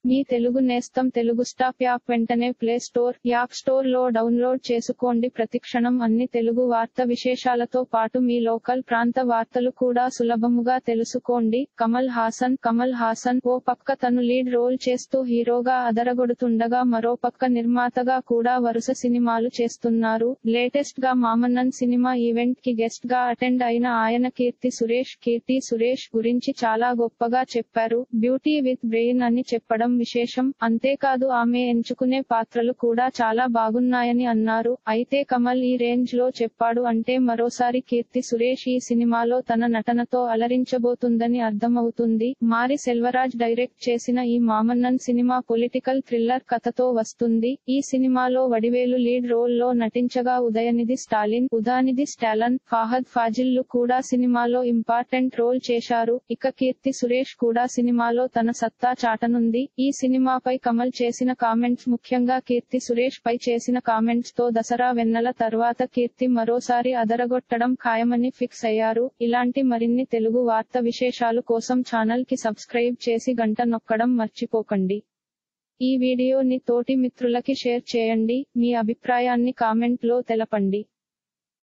మీ తెలుగు నేస్తం Telugu stop app వెంటనే play store app store లో డౌన్లోడ్ చేసుకోండి ప్రతిక్షణం అన్ని తెలుగు వార్త విశేషాలతో పాటు మీ లోకల్ ప్రాంత వార్తలు కూడా సులభముగా తెలుసుకోండి కమల్ హాసన్ కమల్ హాసన్ ఓ పక్క తను లీడ్ రోల్ చేస్తూ హీరోగా అదరగొడుతుండగా మరో పక్క నిర్మాతగా కూడా వరుస సినిమాలు చేస్తున్నారు లేటెస్ట్ గా మామన్నన్ సినిమా ఈవెంట్ కి గెస్ట్ గా అటెండ్ అయిన ఆయన కీర్తి సురేష్ కీర్తి సురేష్ గురించి చాలా గొప్పగా చెప్పారు బ్యూటీ విత్ బ్రెయిన్ అని చెప్పడం విశేషం అంతేకాదు ఆమె ఎంచుకునే పాత్రలు కూడా చాలా బాగున్నాయని అన్నారు అయితే కమల్ ఈ రేంజ్ లో చెప్పాడు అంటే మరోసారి కీర్తి సురేష్ ఈ సినిమాలో తన నటనతో అలరించబోతుందని అర్థమవుతుంది మారి సెల్వరాజ్ డైరెక్ట్ చేసిన ఈ మామన్నన్ సినిమా పొలిటికల్ థ్రిల్లర్ కథతో వస్తుంది ఈ సినిమాలో వడివేలు లీడ్ రోల్ లో నటించగా ఉదయనిధి స్టాలిన్ ఉదానిధి స్టాలన్ ఫాహద్ ఫాజిల్లు కూడా సినిమాలో ఇంపార్టెంట్ రోల్ చేశారు ఇక కీర్తి సురేష్ కూడా సినిమాలో తన సత్తా చాటనుంది ఈ సినిమాపై కమల్ చేసిన కామెంట్స్ ముఖ్యంగా కీర్తి సురేష్ పై చేసిన కామెంట్స్ తో దసరా వెన్నెల తర్వాత కీర్తి మరోసారి అదరగొట్టడం ఖాయమని ఫిక్స్ అయ్యారు ఇలాంటి మరిన్ని తెలుగు వార్త విశేషాలు కోసం ఛానల్ కి సబ్స్క్రైబ్ చేసి గంట నొక్కడం మర్చిపోకండి ఈ వీడియోని తోటి మిత్రులకి షేర్ చేయండి మీ అభిప్రాయాన్ని కామెంట్ లో తెలపండి